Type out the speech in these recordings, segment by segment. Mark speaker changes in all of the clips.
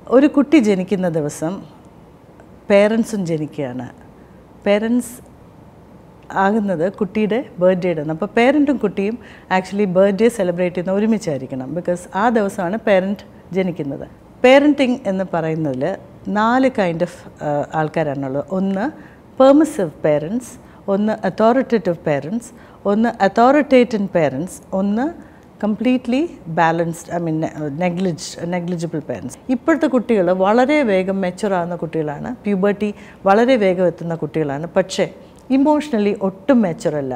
Speaker 1: ഒരു കുട്ടി ജനിക്കുന്ന ദിവസം പേരൻസും ജനിക്കുകയാണ് പേരൻസ് ആകുന്നത് കുട്ടിയുടെ ബർത്ത്ഡേയുടെ ആണ് അപ്പോൾ പേരൻറ്റും കുട്ടിയും ആക്ച്വലി ബർത്ത്ഡേ സെലിബ്രേറ്റ് ചെയ്യുന്ന ഒരുമിച്ചായിരിക്കണം ബിക്കോസ് ആ ദിവസമാണ് പേരൻറ്റ് ജനിക്കുന്നത് പേരൻറ്റിങ് എന്ന് പറയുന്നതിൽ നാല് കൈൻഡ് ഓഫ് ആൾക്കാരാണുള്ളത് ഒന്ന് പെർമിസീവ് പേരൻസ് ഒന്ന് അതോറിറ്റേറ്റീവ് പേരൻസ് ഒന്ന് അതോറിറ്റേറ്റൻ പേരൻസ് ഒന്ന് completely balanced I mean neglig negligible parents ഇപ്പോഴത്തെ കുട്ടികൾ വളരെ വേഗം മെച്ചുർ ആകുന്ന കുട്ടികളാണ് പ്യൂബർട്ടി വളരെ വേഗം എത്തുന്ന കുട്ടികളാണ് പക്ഷേ ഇമോഷണലി ഒട്ടും മെച്ചുർ അല്ല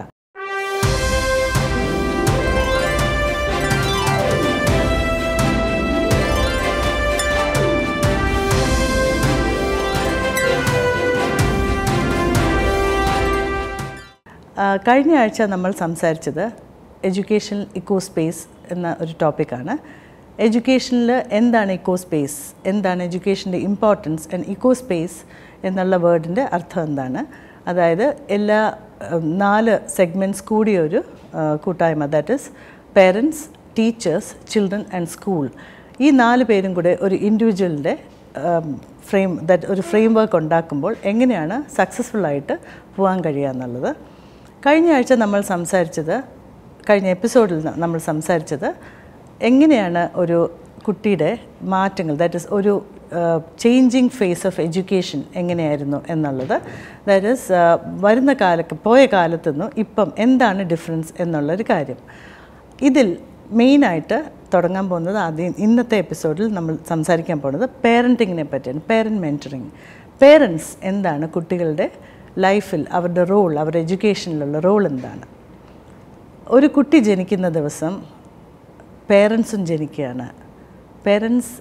Speaker 1: ആ, കഴിഞ്ഞ ആഴ്ച നമ്മൾ സംസാരിച്ചത് എഡ്യൂക്കേഷൻ ഇക്കോ സ്പേസ് എന്ന ഒരു ടോപ്പിക്കാണ് എഡ്യൂക്കേഷനിൽ എന്താണ് ഇക്കോ സ്പേസ് എന്താണ് എഡ്യൂക്കേഷൻ്റെ ഇമ്പോർട്ടൻസ് ആൻഡ് ഇക്കോ സ്പേസ് എന്നുള്ള വേർഡിൻ്റെ അർത്ഥം എന്താണ് അതായത് എല്ലാ ആ, നാല് സെഗ്മെൻറ്റ്സ് കൂടിയ ഒരു ആ, കൂട്ടായ്മ that is parents teachers children and school ഈ നാല് പേരും കൂടെ ഒരു ഇൻഡിവിജ്വലിൻ്റെ ഫ്രെയിം ദാറ്റ് ഒരു ഫ്രെയിം വർക്ക് ഉണ്ടാക്കുമ്പോൾ എങ്ങനെയാണ് സക്സസ്ഫുൾ ആയിട്ട് പോകാൻ കഴിയുക എന്നുള്ളത് കഴിഞ്ഞ ആഴ്ച നമ്മൾ സംസാരിച്ചത് കഴിഞ്ഞ എപ്പിസോഡിൽ ന- നമ്മൾ സംസാരിച്ചത് എങ്ങനെയാണ് ഒരു കുട്ടിയുടെ മാറ്റങ്ങൾ ദാറ്റ് ഇസ് ഒരു ചേഞ്ചിങ് ഫേസ് ഓഫ് എഡ്യൂക്കേഷൻ എങ്ങനെയായിരുന്നു എന്നുള്ളത് ദാറ്റ് ഇസ് വരുന്ന കാലത്ത് പോയ കാലത്തു നിന്നും ഇപ്പം എന്താണ് ഡിഫറൻസ് എന്നുള്ളൊരു കാര്യം ഇതിൽ മെയിനായിട്ട് തുടങ്ങാൻ പോകുന്നത് ആദ്യം ഇന്നത്തെ എപ്പിസോഡിൽ നമ്മൾ സംസാരിക്കാൻ പോകുന്നത് പേരൻറ്റിങ്ങിനെ പറ്റിയാണ് പേരൻറ്റ് മെൻറ്ററിങ് പേരൻസ് എന്താണ് കുട്ടികളുടെ ലൈഫിൽ അവരുടെ റോൾ അവരുടെ എഡ്യൂക്കേഷനിലുള്ള റോൾ എന്താണ് ഒരു കുട്ടി ജനിക്കുന്ന ദിവസം പേരൻസും ജനിക്കുകയാണ് പേരൻസ്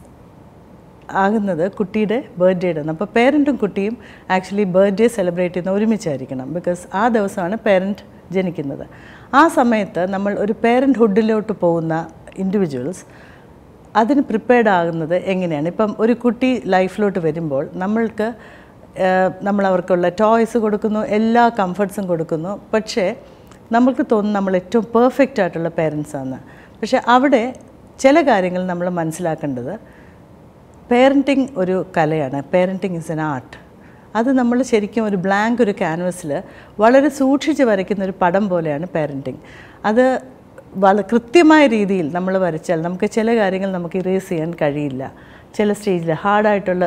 Speaker 1: ആകുന്നത് കുട്ടിയുടെ ബർത്ത്ഡേയുടെ ആണ് അപ്പോൾ പേരൻറ്റും കുട്ടിയും ആക്ച്വലി ബർത്ത്ഡേ സെലിബ്രേറ്റ് ചെയ്യുന്ന ഒരുമിച്ചായിരിക്കണം ബിക്കോസ് ആ ദിവസമാണ് പേരൻറ്റ് ജനിക്കുന്നത് ആ സമയത്ത് നമ്മൾ ഒരു പേരൻറ്റ്ഹുഡിലോട്ട് പോകുന്ന ഇൻഡിവിജ്വൽസ് അതിന് പ്രിപ്പയർഡ് ആകുന്നത് എങ്ങനെയാണ് ഇപ്പം ഒരു കുട്ടി ലൈഫിലോട്ട് വരുമ്പോൾ നമ്മൾക്ക് ഏഹ്, നമ്മൾ അവർക്കുള്ള ടോയ്സ് കൊടുക്കുന്നു എല്ലാ കംഫർട്ട്സും കൊടുക്കുന്നു പക്ഷേ നമുക്ക് തോന്നുന്നു നമ്മൾ ഏറ്റവും പെർഫെക്റ്റ് ആയിട്ടുള്ള പേരൻസ് ആണ് പക്ഷേ അവിടെ ചില കാര്യങ്ങൾ നമ്മൾ മനസ്സിലാക്കേണ്ടത് പേരൻറ്റിങ് ഒരു കലയാണ് പേരൻറ്റിങ് ഇസ് എൻ ആർട്ട് അത് നമ്മൾ ശരിക്കും ഒരു ബ്ലാങ്ക് ഒരു ക്യാൻവസിൽ വളരെ സൂക്ഷിച്ച് വരയ്ക്കുന്ന ഒരു പടം പോലെയാണ് പേരൻറ്റിങ് അത് വള കൃത്യമായ രീതിയിൽ നമ്മൾ വരച്ചാൽ നമുക്ക് ചില കാര്യങ്ങൾ നമുക്ക് ഇറേസ് ചെയ്യാൻ കഴിയില്ല ചില സ്റ്റേജിൽ ഹാർഡായിട്ടുള്ള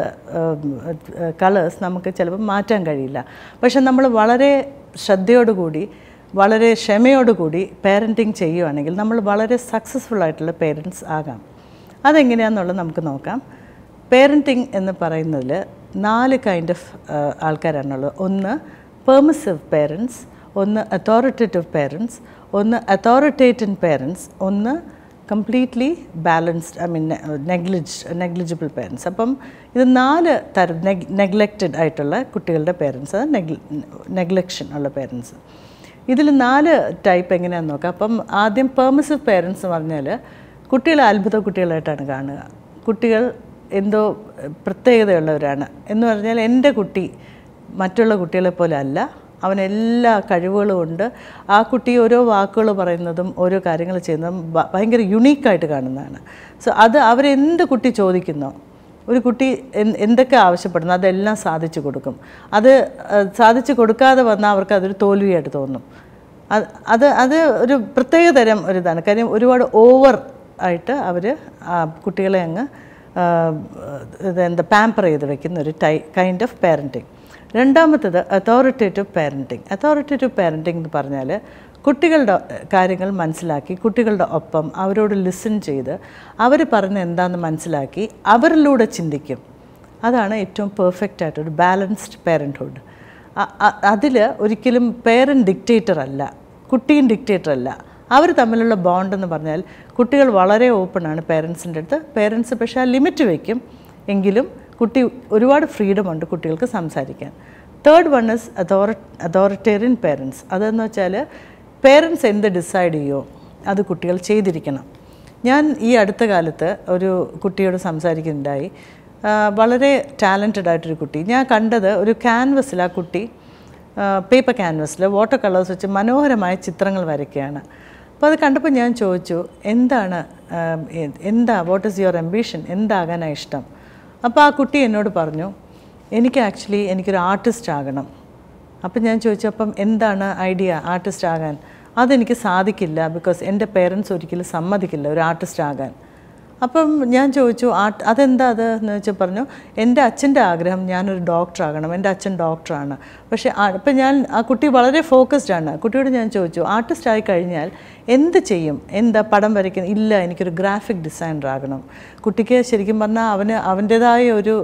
Speaker 1: കളേഴ്സ് നമുക്ക് ചിലപ്പോൾ മാറ്റാൻ കഴിയില്ല പക്ഷെ നമ്മൾ വളരെ ശ്രദ്ധയോടുകൂടി വളരെ ക്ഷമയോടുകൂടി പേരൻറ്റിങ് ചെയ്യുവാണെങ്കിൽ നമ്മൾ വളരെ സക്സസ്ഫുൾ ആയിട്ടുള്ള പേരൻസ് ആകാം അതെങ്ങനെയാണെന്നുള്ളത് നമുക്ക് നോക്കാം പേരൻറ്റിങ് എന്ന് പറയുന്നതിൽ നാല് കൈൻഡ് ഓഫ് ആൾക്കാരാണുള്ളത് ഒന്ന് പെർമിസീവ് പേരൻസ് ഒന്ന് അതോറിറ്റേറ്റീവ് പേരൻസ് ഒന്ന് അതോറിറ്റേറ്റൻ പേരൻസ് ഒന്ന് completely balanced I mean neglig negligible parents അപ്പം ഇത് നാല് തരം നെഗ് നെഗ്ലക്റ്റഡ് ആയിട്ടുള്ള കുട്ടികളുടെ പേരൻസ് അത് നെഗ്ല നെഗ്ലക്ഷൻ ഉള്ള പേരൻസ് ഇതിൽ നാല് ടൈപ്പ് എങ്ങനെയാണെന്ന് നോക്കാം അപ്പം ആദ്യം പെർമിസീവ് പേരൻസ് എന്ന് പറഞ്ഞാൽ കുട്ടികളെ അത്ഭുത കുട്ടികളായിട്ടാണ് കാണുക കുട്ടികൾ എന്തോ പ്രത്യേകതയുള്ളവരാണ് എന്ന് പറഞ്ഞാൽ എൻ്റെ കുട്ടി മറ്റുള്ള കുട്ടികളെ പോലെ അല്ല അവൻ എല്ലാ കഴിവുകളും ഉണ്ട് ആ കുട്ടി ഓരോ വാക്കുകൾ പറയുന്നതും ഓരോ കാര്യങ്ങൾ ചെയ്യുന്നതും ഭ- ഭയങ്കര യുണീക്കായിട്ട് കാണുന്നതാണ് സോ അത് അവരെന്ത് കുട്ടി ചോദിക്കുന്നോ ഒരു കുട്ടി എന്ത് എന്തൊക്കെ ആവശ്യപ്പെടുന്നു അതെല്ലാം സാധിച്ചു കൊടുക്കും അത് അഹ്, സാധിച്ചു കൊടുക്കാതെ വന്നാൽ അവർക്ക് അതൊരു തോൽവിയായിട്ട് തോന്നും അത് അത് അത് ഒരു പ്രത്യേക തരം ഒരിതാണ് കാര്യം ഒരുപാട് ഓവർ ആയിട്ട് അവർ കുട്ടികളെ അങ്ങ് ആ, ഇത് എന്താ പാമ്പർ ചെയ്ത് വെക്കുന്ന ഒരു ടൈ കൈൻഡ് ഓഫ് പാരൻറ്റിങ് രണ്ടാമത്തത് അതോറിറ്റേറ്റീവ് പാരൻറ്റിങ് അതോറിറ്റേറ്റീവ് പാരൻറ്റിങ് എന്ന് പറഞ്ഞാൽ കുട്ടികളുടെ കാര്യങ്ങൾ മനസ്സിലാക്കി കുട്ടികളുടെ ഒപ്പം അവരോട് ലിസൺ ചെയ്ത് അവർ പറയുന്ന എന്താണെന്ന് മനസ്സിലാക്കി അവരിലൂടെ ചിന്തിക്കും അതാണ് ഏറ്റവും പെർഫെക്റ്റ് ആയിട്ട് ഒരു ബാലൻസ്ഡ് പേരൻറ്ഹുഡ് അതിൽ ഒരിക്കലും പേരൻറ്റ് ഡിക്റ്റേറ്റർ അല്ല കുട്ടിയും ഡിക്റ്റേറ്റർ അല്ല അവർ തമ്മിലുള്ള ബോണ്ട് എന്ന് പറഞ്ഞാൽ കുട്ടികൾ വളരെ ഓപ്പണാണ് പേരൻസിൻ്റെ അടുത്ത് പേരൻസ് പക്ഷേ ആ ലിമിറ്റ് വയ്ക്കും എങ്കിലും കുട്ടി ഒരുപാട് ഫ്രീഡം ഉണ്ട് കുട്ടികൾക്ക് സംസാരിക്കാൻ third one is authori authoritarian parents അതെന്ന് വെച്ചാൽ പേരൻസ് എന്ത് ഡിസൈഡ് ചെയ്യോ അത് കുട്ടികൾ ചെയ്തിരിക്കണം ഞാൻ ഈ അടുത്ത കാലത്ത് ഒരു കുട്ടിയോട് സംസാരിക്കുന്നുണ്ടായി ആ, വളരെ ടാലൻറ്റഡ് ആയിട്ടൊരു കുട്ടി ഞാൻ കണ്ടത് ഒരു ക്യാൻവസിൽ ആ കുട്ടി പേപ്പർ ക്യാൻവസിൽ വാട്ടർ കളേഴ്സ് വെച്ച് മനോഹരമായ ചിത്രങ്ങൾ വരയ്ക്കുകയാണ് അപ്പോൾ അത് കണ്ടപ്പോൾ ഞാൻ ചോദിച്ചു എന്താണ് ആ, എ- എന്താ വാട്ട് ഈസ് യുവർ അംബീഷൻ എന്താകാനാണ് ഇഷ്ടം അപ്പോൾ ആ കുട്ടി എന്നോട് പറഞ്ഞു എനിക്ക് ആക്ച്വലി എനിക്കൊരു ആർട്ടിസ്റ്റ് ആകണം അപ്പം ഞാൻ ചോദിച്ചു അപ്പം എന്താണ് ഐഡിയ ആർട്ടിസ്റ്റ് ആകാൻ അതെനിക്ക് സാധിക്കില്ല ബിക്കോസ് എൻ്റെ പേരൻസ് ഒരിക്കലും സമ്മതിക്കില്ല ഒരു ആർട്ടിസ്റ്റ് ആകാൻ അപ്പം ഞാൻ ചോദിച്ചു ആർട്ട് അതെന്താ അത് എന്ന് വെച്ചാൽ പറഞ്ഞു എൻ്റെ അച്ഛൻ്റെ ആഗ്രഹം ഞാനൊരു ഡോക്ടറാകണം എൻ്റെ അച്ഛൻ ഡോക്ടറാണ് പക്ഷേ ആ- അപ്പം ഞാൻ ആ കുട്ടി വളരെ ഫോക്കസ്ഡ് ആണ് കുട്ടിയോട് ഞാൻ ചോദിച്ചു ആർട്ടിസ്റ്റ് ആയി കഴിഞ്ഞാൽ എന്ത് ചെയ്യും എന്താ പടം വരയ്ക്കുന്ന ഇല്ല എനിക്കൊരു ഗ്രാഫിക് ഡിസൈനർ ആകണം കുട്ടിക്ക് ശരിക്കും പറഞ്ഞാൽ അവന് അവൻ്റേതായ ഒരു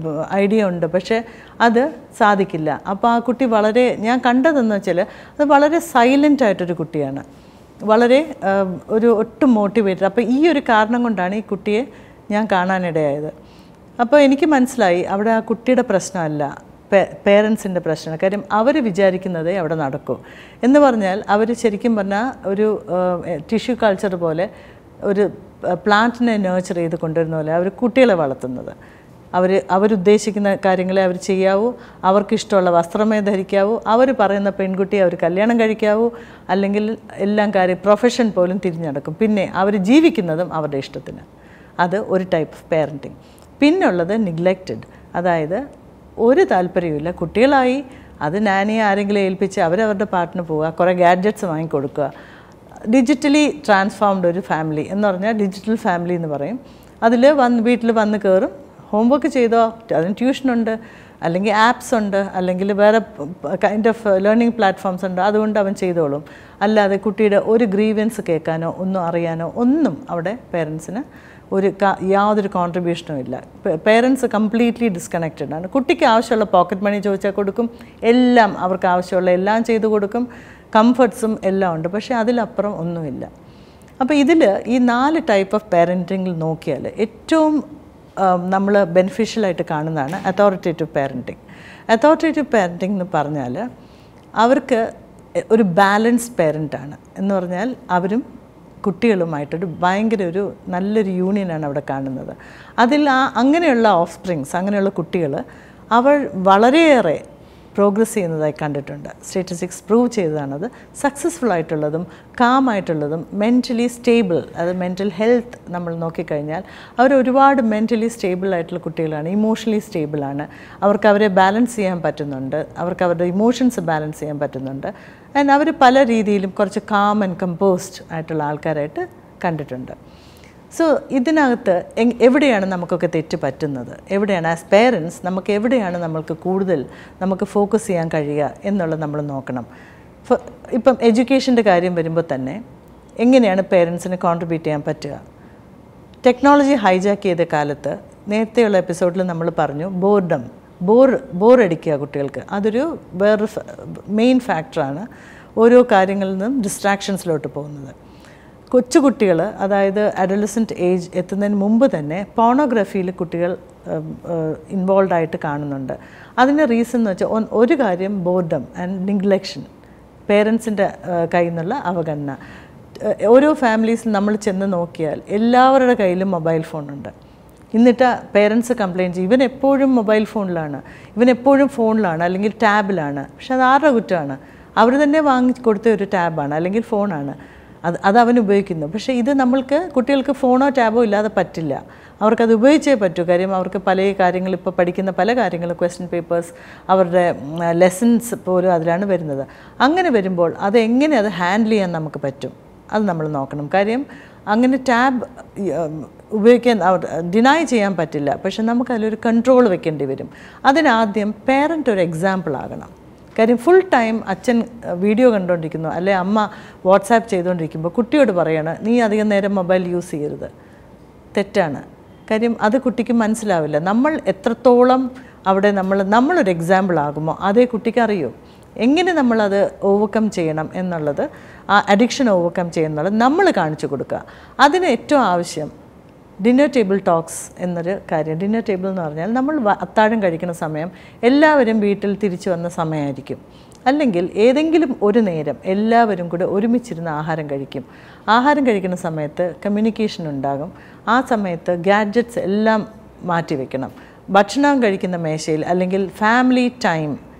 Speaker 1: ഐഡിയ ഉണ്ട് പക്ഷേ അത് സാധിക്കില്ല അപ്പോൾ ആ കുട്ടി വളരെ ഞാൻ കണ്ടതെന്ന് വെച്ചാൽ അത് വളരെ സൈലൻ്റ് ആയിട്ടൊരു കുട്ടിയാണ് വളരെ ആ, ഒരു ഒട്ടും മോട്ടിവേറ്റഡ് അപ്പോൾ ഈ ഒരു കാരണം കൊണ്ടാണ് ഈ കുട്ടിയെ ഞാൻ കാണാനിടയായത് അപ്പോൾ എനിക്ക് മനസ്സിലായി അവിടെ ആ കുട്ടിയുടെ പ്രശ്നമല്ല പേരൻസിൻ്റെ പ്രശ്നമാണ് കാര്യം അവർ വിചാരിക്കുന്നതേ അവിടെ നടക്കൂ എന്ന് പറഞ്ഞാൽ അവർ ശരിക്കും പറഞ്ഞാൽ ഒരു ടിഷ്യൂ കൾച്ചർ പോലെ ഒരു പ്ലാന്റിനെ നേർച്ചർ ചെയ്ത് കൊണ്ടുവരുന്ന പോലെ അവർ കുട്ടികളെ വളർത്തുന്നത് അവർ അവരുദ്ദേശിക്കുന്ന കാര്യങ്ങളെ അവർ ചെയ്യാവൂ അവർക്കിഷ്ടമുള്ള വസ്ത്രമേ ധരിക്കാവൂ അവർ പറയുന്ന പെൺകുട്ടിയെ അവർ കല്യാണം കഴിക്കാവൂ അല്ലെങ്കിൽ എല്ലാം കാര്യം പ്രൊഫഷൻ പോലും തിരിഞ്ഞടക്കും പിന്നെ അവർ ജീവിക്കുന്നതും അവരുടെ ഇഷ്ടത്തിന് അത് ഒരു ടൈപ്പ് ഓഫ് പേരൻറ്റിങ് പിന്നുള്ളത് നിഗ്ലക്റ്റഡ് അതായത് ഒരു താല്പര്യമില്ല കുട്ടികളായി അത് നാനിയെ ആരെങ്കിലും ഏൽപ്പിച്ച് അവരവരുടെ പാട്ടിന് പോവുക കുറേ ഗാഡ്ജറ്റ്സ് വാങ്ങിക്കൊടുക്കുക ഡിജിറ്റലി ട്രാൻസ്ഫോംഡ് ഒരു ഫാമിലി എന്ന് പറഞ്ഞാൽ ഡിജിറ്റൽ ഫാമിലി എന്ന് പറയും അതിൽ വന്ന് വീട്ടിൽ വന്ന് കയറും ഹോംവർക്ക് ചെയ്തോ അതിന് ട്യൂഷനുണ്ട് അല്ലെങ്കിൽ ആപ്സ് ഉണ്ട് അല്ലെങ്കിൽ വേറെ കൈൻഡ് ഓഫ് ലേണിംഗ് പ്ലാറ്റ്ഫോംസ് ഉണ്ട് അതുകൊണ്ട് അവൻ ചെയ്തോളും അല്ലാതെ കുട്ടിയുടെ ഒരു ഗ്രീവൻസ് കേൾക്കാനോ ഒന്നും അറിയാനോ ഒന്നും അവിടെ പേരൻസിന് ഒരു ക- യാതൊരു കോൺട്രിബ്യൂഷനും ഇല്ല പേരൻസ് കംപ്ലീറ്റ്ലി ഡിസ്കണക്റ്റഡ് ആണ് കുട്ടിക്ക് ആവശ്യമുള്ള പോക്കറ്റ് മണി ചോദിച്ചാൽ കൊടുക്കും എല്ലാം അവർക്ക് ആവശ്യമുള്ള എല്ലാം ചെയ്തു കൊടുക്കും കംഫർട്ട്സും എല്ലാം ഉണ്ട് പക്ഷേ അതിലപ്പുറം ഒന്നുമില്ല അപ്പോൾ ഇതിൽ ഈ നാല് ടൈപ്പ് ഓഫ് പാരൻറ്റിങ്ങിൽ നോക്കിയാൽ ഏറ്റവും നമ്മൾ ബെനിഫിഷ്യലായിട്ട് കാണുന്നതാണ് അതോറിറ്റേറ്റീവ് പാരൻറ്റിങ് അതോറിറ്റേറ്റീവ് പാരൻറ്റിംഗ് എന്ന് പറഞ്ഞാൽ അവർക്ക് ഒരു ബാലൻസ്ഡ് പേരൻ്റാണ് എന്ന് പറഞ്ഞാൽ അവരും കുട്ടികളുമായിട്ടൊരു ഭയങ്കര ഒരു നല്ലൊരു യൂണിയനാണ് അവിടെ കാണുന്നത് അതിൽ ആ അങ്ങനെയുള്ള ഓഫ് സ്പ്രിങ്സ് അങ്ങനെയുള്ള കുട്ടികൾ അവർ വളരെയേറെ പ്രോഗ്രസ് ചെയ്യുന്നതായി കണ്ടിട്ടുണ്ട് സ്റ്റാറ്റിസ്റ്റിക്സ് പ്രൂവ് ചെയ്തതാണത് സക്സസ്ഫുൾ ആയിട്ടുള്ളതും കാം ആയിട്ടുള്ളതും മെൻ്റലി സ്റ്റേബിൾ അത് മെൻ്റൽ ഹെൽത്ത് നമ്മൾ നോക്കിക്കഴിഞ്ഞാൽ അവർ ഒരുപാട് മെൻ്റലി സ്റ്റേബിൾ ആയിട്ടുള്ള കുട്ടികളാണ് ഇമോഷണലി സ്റ്റേബിളാണ് അവർക്ക് അവരെ ബാലൻസ് ചെയ്യാൻ പറ്റുന്നുണ്ട് അവർക്ക് അവരുടെ ഇമോഷൻസ് ബാലൻസ് ചെയ്യാൻ പറ്റുന്നുണ്ട് ആൻഡ് അവർ പല രീതിയിലും കുറച്ച് കാം ആൻഡ് കമ്പോസ്ഡ് ആയിട്ടുള്ള ആൾക്കാരായിട്ട് കണ്ടിട്ടുണ്ട് സോ ഇതിനകത്ത് എങ്- എവിടെയാണ് നമുക്കൊക്കെ തെറ്റ് പറ്റുന്നത് എവിടെയാണ് ആസ് പേരൻസ് നമുക്ക് എവിടെയാണ് നമ്മൾക്ക് കൂടുതൽ നമുക്ക് ഫോക്കസ് ചെയ്യാൻ കഴിയുക എന്നുള്ളത് നമ്മൾ നോക്കണം ഫ- ഇപ്പം എഡ്യൂക്കേഷൻ്റെ കാര്യം വരുമ്പോൾ തന്നെ എങ്ങനെയാണ് പേരൻസിന് കോൺട്രിബ്യൂട്ട് ചെയ്യാൻ പറ്റുക ടെക്നോളജി ഹൈജാക്ക് ചെയ്ത കാലത്ത് നേരത്തെയുള്ള എപ്പിസോഡിൽ നമ്മൾ പറഞ്ഞു ബോർഡം ബോർ ബോറടിക്കുക കുട്ടികൾക്ക് അതൊരു വേറൊരു മെയിൻ ഫാക്ടറാണ് ഓരോ കാര്യങ്ങളിൽ നിന്നും ഡിസ്ട്രാക്ഷൻസിലോട്ട് പോകുന്നത് കൊച്ചുകുട്ടികൾ അതായത് അഡലസൻറ്റ് ഏജ് എത്തുന്നതിന് മുമ്പ് തന്നെ പോണോഗ്രഫിയിൽ കുട്ടികൾ ഇൻവോൾവ് ആയിട്ട് കാണുന്നുണ്ട് അതിൻ്റെ റീസൺ എന്ന് വെച്ചാൽ ഒ- ഒരു കാര്യം ബോർഡം ആൻഡ് നിഗ്ലക്ഷൻ പേരൻസിൻ്റെ കയ്യിൽ നിന്നുള്ള അവഗണന ഏഹ് ഓരോ ഫാമിലീസിൽ നമ്മൾ ചെന്ന് നോക്കിയാൽ എല്ലാവരുടെ കയ്യിലും മൊബൈൽ ഫോണുണ്ട് എന്നിട്ട് പേരൻസ് കംപ്ലയിൻറ്റ് ചെയ്യും ഇവൻ എപ്പോഴും മൊബൈൽ ഫോണിലാണ് ഇവൻ എപ്പോഴും ഫോണിലാണ് അല്ലെങ്കിൽ ടാബിലാണ് പക്ഷെ അത് ആരുടെ കുറ്റമാണ് അവർ തന്നെ വാങ്ങി കൊടുത്ത ഒരു ടാബാണ് അല്ലെങ്കിൽ ഫോണാണ് അത് അത് അവൻ ഉപയോഗിക്കുന്നു പക്ഷേ ഇത് നമ്മൾക്ക് കുട്ടികൾക്ക് ഫോണോ ടാബോ ഇല്ലാതെ പറ്റില്ല അവർക്കത് ഉപയോഗിച്ചേ പറ്റൂ കാര്യം അവർക്ക് പല കാര്യങ്ങൾ ഇപ്പോൾ പഠിക്കുന്ന പല കാര്യങ്ങളും ക്വസ്റ്റ്യൻ പേപ്പേഴ്സ് അവരുടെ ലെസൺസ് പോലും അതിലാണ് വരുന്നത് അങ്ങനെ വരുമ്പോൾ അത് എങ്ങനെ അത് ഹാൻഡിൽ ചെയ്യാൻ നമുക്ക് പറ്റും അത് നമ്മൾ നോക്കണം കാര്യം അങ്ങനെ ടാബ് ഉപയോഗിക്കാൻ അവർ ഡിനൈ ചെയ്യാൻ പറ്റില്ല പക്ഷെ നമുക്ക് അതിലൊരു കൺട്രോൾ വെക്കേണ്ടി വരും അതിനാദ്യം പേരൻ്റ് ഒരു എക്സാമ്പിൾ ആകണം കാര്യം ഫുൾ ടൈം അച്ഛൻ വീഡിയോ കണ്ടുകൊണ്ടിരിക്കുന്നു അല്ലെ അമ്മ വാട്സാപ്പ് ചെയ്തുകൊണ്ടിരിക്കുമ്പോൾ കുട്ടിയോട് പറയാണ് നീ അധികം നേരം മൊബൈൽ യൂസ് ചെയ്യരുത് തെറ്റാണ് കാര്യം അത് കുട്ടിക്ക് മനസ്സിലാവില്ല നമ്മൾ എത്രത്തോളം അവിടെ നമ്മൾ നമ്മളൊരു എക്സാമ്പിൾ ആകുമോ അതേ കുട്ടിക്ക് അറിയൂ എങ്ങനെ നമ്മളത് ഓവർകം ചെയ്യണം എന്നുള്ളത് ആ അഡിക്ഷൻ ഓവർകം ചെയ്യുന്നുള്ളത് നമ്മൾ കാണിച്ചു കൊടുക്കുക അതിന് ഏറ്റവും ആവശ്യം ഡിന്നർ ടേബിൾ ടോക്സ് എന്നൊരു കാര്യം ഡിന്നർ ടേബിൾ എന്ന് പറഞ്ഞാൽ നമ്മൾ വ- അത്താഴം കഴിക്കുന്ന സമയം എല്ലാവരും വീട്ടിൽ തിരിച്ചു വന്ന സമയമായിരിക്കും അല്ലെങ്കിൽ ഏതെങ്കിലും ഒരു നേരം എല്ലാവരും കൂടെ ഒരുമിച്ചിരുന്ന് ആഹാരം കഴിക്കും ആഹാരം കഴിക്കുന്ന സമയത്ത് കമ്മ്യൂണിക്കേഷൻ ഉണ്ടാകും ആ സമയത്ത് ഗാഡ്ജറ്റ്സ് എല്ലാം മാറ്റിവെക്കണം ഭക്ഷണം കഴിക്കുന്ന മേശയിൽ അല്ലെങ്കിൽ ഫാമിലി ടൈം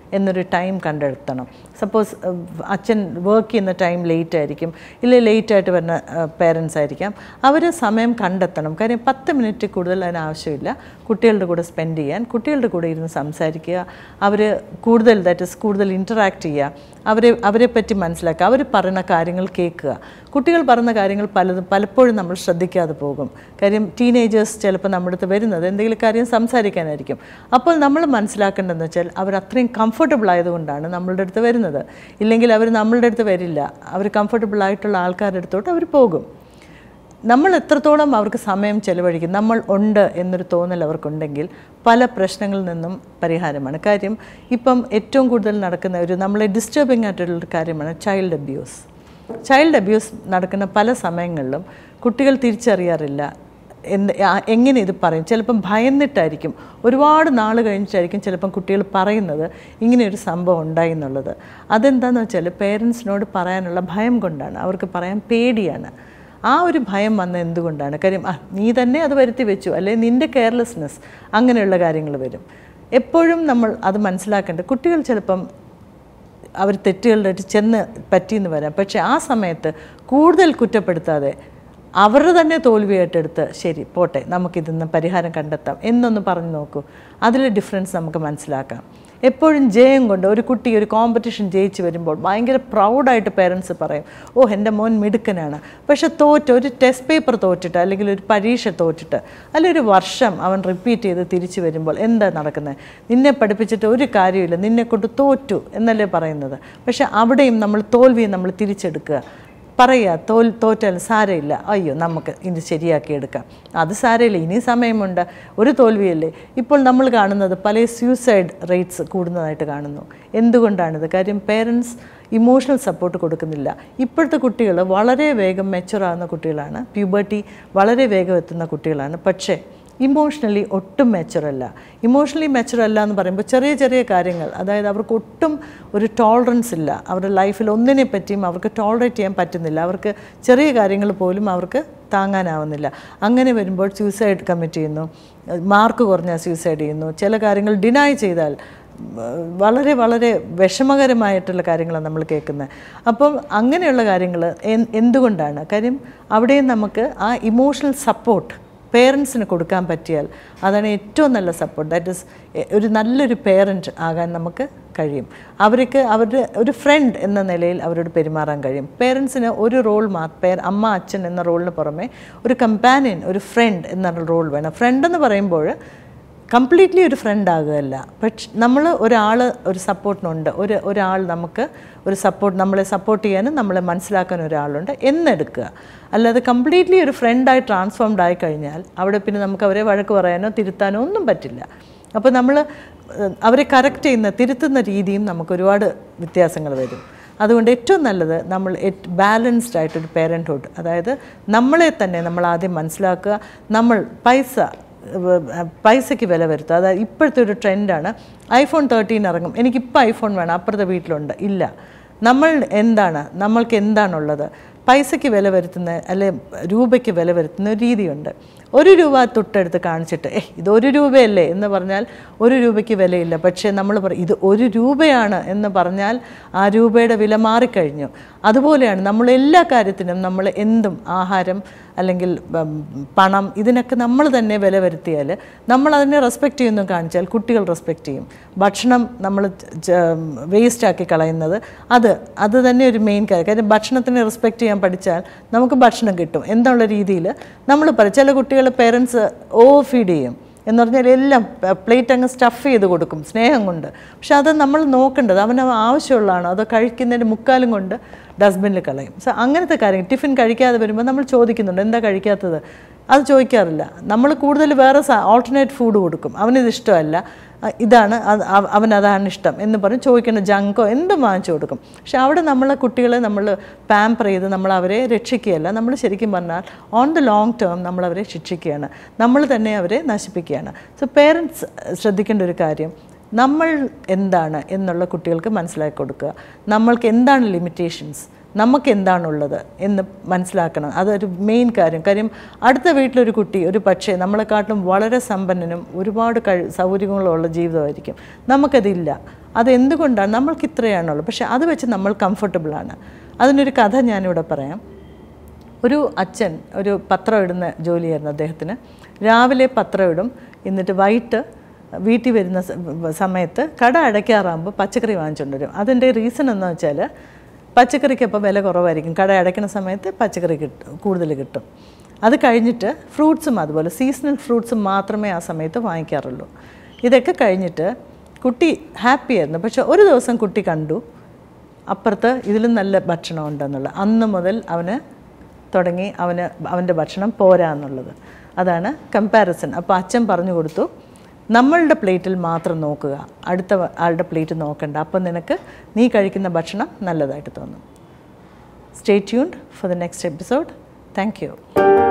Speaker 1: എന്നൊരു ടൈം കണ്ടെത്തണം സപ്പോസ് അച്ഛൻ വർക്ക് ചെയ്യുന്ന ടൈം ലേറ്റ് ആയിരിക്കും ഇല്ല ലേറ്റ് ആയിട്ട് വരുന്ന പേരൻസ് ആയിരിക്കാം അവർ സമയം കണ്ടെത്തണം കാര്യം പത്ത് മിനിറ്റ് കൂടുതൽ അതിന് ആവശ്യമില്ല കുട്ടികളുടെ കൂടെ സ്പെൻഡ് ചെയ്യാൻ കുട്ടികളുടെ കൂടെ ഇരുന്ന് സംസാരിക്കുക അവർ കൂടുതൽ ദാറ്റ് ഇസ് കൂടുതൽ ഇൻറ്ററാക്ട് ചെയ്യുക അവരെ അവരെ പറ്റി മനസ്സിലാക്കുക അവർ പറയുന്ന കാര്യങ്ങൾ കേൾക്കുക കുട്ടികൾ പറയുന്ന കാര്യങ്ങൾ പലതും പലപ്പോഴും നമ്മൾ ശ്രദ്ധിക്കാതെ പോകും കാര്യം ടീനേജേഴ്സ് ചിലപ്പോൾ നമ്മുടെ അടുത്ത് വരുന്നത് എന്തെങ്കിലും കാര്യം സംസാരിക്കാനായിരിക്കും അപ്പോൾ നമ്മൾ മനസ്സിലാക്കേണ്ടതെന്ന് വെച്ചാൽ അവർ അത്രയും കംഫർട്ടബിൾ ആയതുകൊണ്ടാണ് നമ്മളുടെ അടുത്ത് വരുന്നത് ഇല്ലെങ്കിൽ അവർ നമ്മളുടെ അടുത്ത് വരില്ല അവർ കംഫർട്ടബിൾ ആയിട്ടുള്ള ആൾക്കാരുടെ അടുത്തോട്ട് അവർ പോകും നമ്മൾ എത്രത്തോളം അവർക്ക് സമയം ചെലവഴിക്കും നമ്മൾ ഉണ്ട് എന്നൊരു തോന്നൽ അവർക്കുണ്ടെങ്കിൽ പല പ്രശ്നങ്ങളിൽ നിന്നും പരിഹാരമാണ് കാര്യം ഇപ്പം ഏറ്റവും കൂടുതൽ നടക്കുന്ന ഒരു നമ്മളെ ഡിസ്റ്റർബിംഗ് ആയിട്ടുള്ളൊരു കാര്യമാണ് ചൈൽഡ് അബ്യൂസ് ചൈൽഡ് അബ്യൂസ് നടക്കുന്ന പല സമയങ്ങളിലും കുട്ടികൾ തിരിച്ചറിയാറില്ല എന്ത് ആ- എങ്ങനെ ഇത് പറയും ചിലപ്പം ഭയന്നിട്ടായിരിക്കും ഒരുപാട് നാൾ കഴിഞ്ഞിട്ടായിരിക്കും ചിലപ്പം കുട്ടികൾ പറയുന്നത് ഇങ്ങനെ ഒരു സംഭവം ഉണ്ടായി എന്നുള്ളത് അതെന്താണെന്ന് വെച്ചാൽ പേരൻസിനോട് പറയാനുള്ള ഭയം കൊണ്ടാണ് അവർക്ക് പറയാൻ പേടിയാണ് ആ ഒരു ഭയം വന്ന എന്തുകൊണ്ടാണ് കാര്യം ആ നീ തന്നെ അത് വരുത്തി വെച്ചു അല്ലെ നിൻ്റെ കെയർലെസ്നെസ് അങ്ങനെയുള്ള കാര്യങ്ങൾ വരും എപ്പോഴും നമ്മൾ അത് മനസ്സിലാക്കേണ്ടത് കുട്ടികൾ ചിലപ്പം അവർ തെറ്റുകളുടെ അടുത്ത് ചെന്ന് പറ്റിയെന്ന് വരാം പക്ഷേ ആ സമയത്ത് കൂടുതൽ കുറ്റപ്പെടുത്താതെ അവരുടെ തന്നെ തോൽവിയായിട്ടെടുത്ത് ശരി പോട്ടെ നമുക്കിതിന്ന് പരിഹാരം കണ്ടെത്താം എന്നൊന്ന് പറഞ്ഞു നോക്കൂ അതിലെ ഡിഫറൻസ് നമുക്ക് മനസ്സിലാക്കാം എപ്പോഴും ജയം കൊണ്ട് ഒരു കുട്ടി ഒരു കോമ്പറ്റീഷൻ ജയിച്ച് വരുമ്പോൾ ഭയങ്കര പ്രൗഡായിട്ട് പേരൻസ് പറയും ഓ എൻ്റെ മോൻ മിടുക്കനാണ് പക്ഷെ തോറ്റ് ഒരു ടെസ്റ്റ് പേപ്പർ തോറ്റിട്ട് അല്ലെങ്കിൽ ഒരു പരീക്ഷ തോറ്റിട്ട് അല്ലെങ്കിൽ ഒരു വർഷം അവൻ റിപ്പീറ്റ് ചെയ്ത് തിരിച്ചു വരുമ്പോൾ എന്താ നടക്കുന്നത് നിന്നെ പഠിപ്പിച്ചിട്ട് ഒരു കാര്യമില്ല നിന്നെ കൊണ്ട് തോറ്റു എന്നല്ലേ പറയുന്നത് പക്ഷെ അവിടെയും നമ്മൾ തോൽവിയെ നമ്മൾ തിരിച്ചെടുക്കുക പറയുക തോൽ തോറ്റാൽ സാരമില്ല അയ്യോ നമുക്ക് ഇത് ശരിയാക്കിയെടുക്കാം അത് സാരമില്ല ഇനി സമയമുണ്ട് ഒരു തോൽവിയല്ലേ ഇപ്പോൾ നമ്മൾ കാണുന്നത് പല സൂസൈഡ് റേറ്റ്സ് കൂടുന്നതായിട്ട് കാണുന്നു എന്തുകൊണ്ടാണിത് കാര്യം പേരൻസ് ഇമോഷണൽ സപ്പോർട്ട് കൊടുക്കുന്നില്ല ഇപ്പോഴത്തെ കുട്ടികൾ വളരെ വേഗം മെച്ചുറാകുന്ന കുട്ടികളാണ് പ്യൂബർട്ടി വളരെ വേഗം എത്തുന്ന കുട്ടികളാണ് പക്ഷേ ഇമോഷണലി ഒട്ടും മെച്ചുറല്ല ഇമോഷണലി മെച്ചുർ അല്ല എന്ന് പറയുമ്പോൾ ചെറിയ ചെറിയ കാര്യങ്ങൾ അതായത് അവർക്ക് ഒട്ടും ഒരു ടോളറൻസ് ഇല്ല അവരുടെ ലൈഫിൽ ഒന്നിനെ പറ്റിയും അവർക്ക് ടോളറേറ്റ് ചെയ്യാൻ പറ്റുന്നില്ല അവർക്ക് ചെറിയ കാര്യങ്ങൾ പോലും അവർക്ക് താങ്ങാനാവുന്നില്ല അങ്ങനെ വരുമ്പോൾ സൂസൈഡ് കമ്മിറ്റ് ചെയ്യുന്നു മാർക്ക് കുറഞ്ഞാൽ സൂസൈഡ് ചെയ്യുന്നു ചില കാര്യങ്ങൾ ഡിനൈ ചെയ്താൽ ഉം, വളരെ വളരെ വിഷമകരമായിട്ടുള്ള കാര്യങ്ങളാണ് നമ്മൾ കേൾക്കുന്നത് അപ്പം അങ്ങനെയുള്ള കാര്യങ്ങൾ എന്തുകൊണ്ടാണ് കാര്യം അവിടെയും നമുക്ക് ആ ഇമോഷണൽ സപ്പോർട്ട് പേരൻസിന് കൊടുക്കാൻ പറ്റിയാൽ അതാണ് ഏറ്റവും നല്ല സപ്പോർട്ട് ദാറ്റ് ഇസ് ഒരു നല്ലൊരു പേരൻറ്റ് ആകാൻ നമുക്ക് കഴിയും അവർക്ക് അവരുടെ ഒരു ഫ്രണ്ട് എന്ന നിലയിൽ അവരോട് പെരുമാറാൻ കഴിയും പേരൻസിന് ഒരു റോൾ മാ പേ അമ്മ അച്ഛൻ എന്ന റോളിന് പുറമെ ഒരു കമ്പാനിയൻ ഒരു ഫ്രണ്ട് എന്ന റോൾ വേണം ഫ്രണ്ട് എന്ന് പറയുമ്പോൾ കംപ്ലീറ്റ്ലി ഒരു ഫ്രണ്ട് ആകുകയല്ല പക്ഷെ നമ്മൾ ഒരാൾ ഒരു സപ്പോർട്ടിനുണ്ട് ഒരു ഒരാൾ നമുക്ക് ഒരു സപ്പോർട്ട് നമ്മളെ സപ്പോർട്ട് ചെയ്യാനും നമ്മളെ മനസ്സിലാക്കാൻ ഒരാളുണ്ട് എന്നെടുക്കുക അല്ലാതെ കംപ്ലീറ്റ്ലി ഒരു ഫ്രണ്ടായി ട്രാൻസ്ഫോംഡ് ആയി കഴിഞ്ഞാൽ അവിടെ പിന്നെ നമുക്ക് അവരെ വഴക്ക് പറയാനോ തിരുത്താനോ ഒന്നും പറ്റില്ല അപ്പോൾ നമ്മൾ അവരെ കറക്റ്റ് ചെയ്യുന്ന തിരുത്തുന്ന രീതിയും നമുക്ക് ഒരുപാട് വ്യത്യാസങ്ങൾ വരും അതുകൊണ്ട് ഏറ്റവും നല്ലത് നമ്മൾ ബാലൻസ്ഡ് ആയിട്ടൊരു പേരൻറ്ഹുഡ് അതായത് നമ്മളെ തന്നെ നമ്മൾ ആദ്യം മനസ്സിലാക്കുക നമ്മൾ പൈസ ഏഹ് പൈസയ്ക്ക് വില വരുത്തുക അതായത് ഇപ്പോഴത്തെ ഒരു ട്രെൻഡാണ് ഐഫോൺ തേർട്ടീൻ ഇറങ്ങും എനിക്കിപ്പോൾ ഐഫോൺ വേണം അപ്പുറത്തെ വീട്ടിലുണ്ട് ഇല്ല നമ്മൾ എന്താണ് നമ്മൾക്ക് എന്താണുള്ളത് പൈസയ്ക്ക് വില വരുത്തുന്ന അല്ലെ രൂപയ്ക്ക് വില വരുത്തുന്ന ഒരു രീതിയുണ്ട് ഒരു രൂപ തൊട്ടെടുത്ത് കാണിച്ചിട്ട് ഏ ഇത് ഒരു രൂപയല്ലേ എന്ന് പറഞ്ഞാൽ ഒരു രൂപയ്ക്ക് വിലയില്ല പക്ഷേ നമ്മൾ പറയും ഇത് ഒരു രൂപയാണ് എന്ന് പറഞ്ഞാൽ ആ രൂപയുടെ വില മാറിക്കഴിഞ്ഞു അതുപോലെയാണ് നമ്മൾ എല്ലാ കാര്യത്തിനും നമ്മൾ എന്തും ആഹാരം അല്ലെങ്കിൽ ഉം, പണം ഇതിനൊക്കെ നമ്മൾ തന്നെ വില വരുത്തിയാൽ നമ്മൾ അതിനെ റെസ്പെക്റ്റ് ചെയ്യുന്നു കാണിച്ചാൽ കുട്ടികൾ റെസ്പെക്റ്റ് ചെയ്യും ഭക്ഷണം നമ്മൾ വേസ്റ്റ് ആക്കി കളയുന്നത് അത് അത് തന്നെ ഒരു മെയിൻ കാര്യം കാര്യം ഭക്ഷണത്തിനെ റെസ്പെക്റ്റ് ചെയ്യാൻ പഠിച്ചാൽ നമുക്ക് ഭക്ഷണം കിട്ടും എന്നുള്ള രീതിയിൽ നമ്മൾ പറയും ചില കുട്ടികൾ പേരൻസ് ഓവർ ഫീഡ് ചെയ്യും എന്ന് പറഞ്ഞാൽ എല്ലാം പ്ലേറ്റ് അങ്ങ് സ്റ്റഫ് ചെയ്ത് കൊടുക്കും സ്നേഹം കൊണ്ട് പക്ഷെ അത് നമ്മൾ നോക്കേണ്ടത് അവന് ആവശ്യമുള്ളതാണോ അതോ കഴിക്കുന്നതിൻ്റെ മുക്കാലും കൊണ്ട് ഡസ്റ്റ്ബിനിൽ കളയും സോ അങ്ങനത്തെ കാര്യം ടിഫിൻ കഴിക്കാതെ വരുമ്പോൾ നമ്മൾ ചോദിക്കുന്നുണ്ട് എന്താ കഴിക്കാത്തത് അത് ചോദിക്കാറില്ല നമ്മൾ കൂടുതൽ വേറെ ഓൾട്ടർനേറ്റ് ഫുഡ് കൊടുക്കും അവനിത് ഇഷ്ടമല്ല അഹ് ഇതാണ് അത് അവ- അവനതാണ് ഇഷ്ടം എന്ന് പറഞ്ഞ് ചോദിക്കുന്ന ജങ്കോ എന്തും വാങ്ങിച്ചു കൊടുക്കും പക്ഷെ അവിടെ നമ്മളെ കുട്ടികളെ നമ്മൾ പാമ്പർ ചെയ്ത് നമ്മൾ അവരെ രക്ഷിക്കുകയല്ല നമ്മൾ ശരിക്കും പറഞ്ഞാൽ ഓൺ ദ ലോങ് ടേം നമ്മൾ അവരെ ശിക്ഷിക്കുകയാണ് നമ്മൾ തന്നെ അവരെ നശിപ്പിക്കുകയാണ് സോ പേരൻസ് ശ്രദ്ധിക്കേണ്ട ഒരു കാര്യം നമ്മൾ എന്താണ് എന്നുള്ള കുട്ടികൾക്ക് മനസ്സിലാക്കി കൊടുക്കുക നമ്മൾക്ക് എന്താണ് ലിമിറ്റേഷൻസ് നമുക്ക് എന്താണുള്ളത് എന്ന് മനസ്സിലാക്കണം അതൊരു മെയിൻ കാര്യം കാര്യം അടുത്ത വീട്ടിലൊരു കുട്ടി ഒരു പക്ഷേ നമ്മളെക്കാട്ടിലും വളരെ സമ്പന്നനും ഒരുപാട് കഴി സൗകര്യങ്ങളുള്ള ജീവിതമായിരിക്കും നമുക്കതില്ല അതെന്തുകൊണ്ടാണ് നമ്മൾക്ക് ഇത്രയാണുള്ളത് പക്ഷേ അത് വെച്ച് നമ്മൾ കംഫർട്ടബിളാണ് അതിനൊരു കഥ ഞാനിവിടെ പറയാം ഒരു അച്ഛൻ ഒരു പത്രം ഇടുന്ന ജോലിയായിരുന്നു അദ്ദേഹത്തിന് രാവിലെ പത്രം ഇടും എന്നിട്ട് വൈകിട്ട് വീട്ടിൽ വരുന്ന സ- സമയത്ത് കട അടയ്ക്കാറാകുമ്പോൾ പച്ചക്കറി വാങ്ങിച്ചുകൊണ്ട് വരും അതിൻ്റെ റീസൺ എന്ന് വെച്ചാൽ പച്ചക്കറിക്ക് അപ്പോൾ വില കുറവായിരിക്കും കട അടയ്ക്കുന്ന സമയത്ത് പച്ചക്കറി കിട്ടും കൂടുതൽ കിട്ടും അത് കഴിഞ്ഞിട്ട് ഫ്രൂട്ട്സും അതുപോലെ സീസണൽ ഫ്രൂട്ട്സും മാത്രമേ ആ സമയത്ത് വാങ്ങിക്കാറുള്ളൂ ഇതൊക്കെ കഴിഞ്ഞിട്ട് കുട്ടി ഹാപ്പിയായിരുന്നു പക്ഷെ ഒരു ദിവസം കുട്ടി കണ്ടു അപ്പുറത്ത് ഇതിലും നല്ല ഭക്ഷണം ഉണ്ടെന്നുള്ളത് അന്ന് മുതൽ അവന് തുടങ്ങി അവന് അവൻ്റെ ഭക്ഷണം പോരാ എന്നുള്ളത് അതാണ് കമ്പാരിസൺ അപ്പോൾ അച്ഛൻ പറഞ്ഞു കൊടുത്തു നമ്മളുടെ പ്ലേറ്റിൽ മാത്രം നോക്കുക അടുത്ത വ- ആളുടെ പ്ലേറ്റ് നോക്കണ്ട അപ്പം നിനക്ക് നീ കഴിക്കുന്ന ഭക്ഷണം നല്ലതായിട്ട് തോന്നും stay tuned for the next episode thank U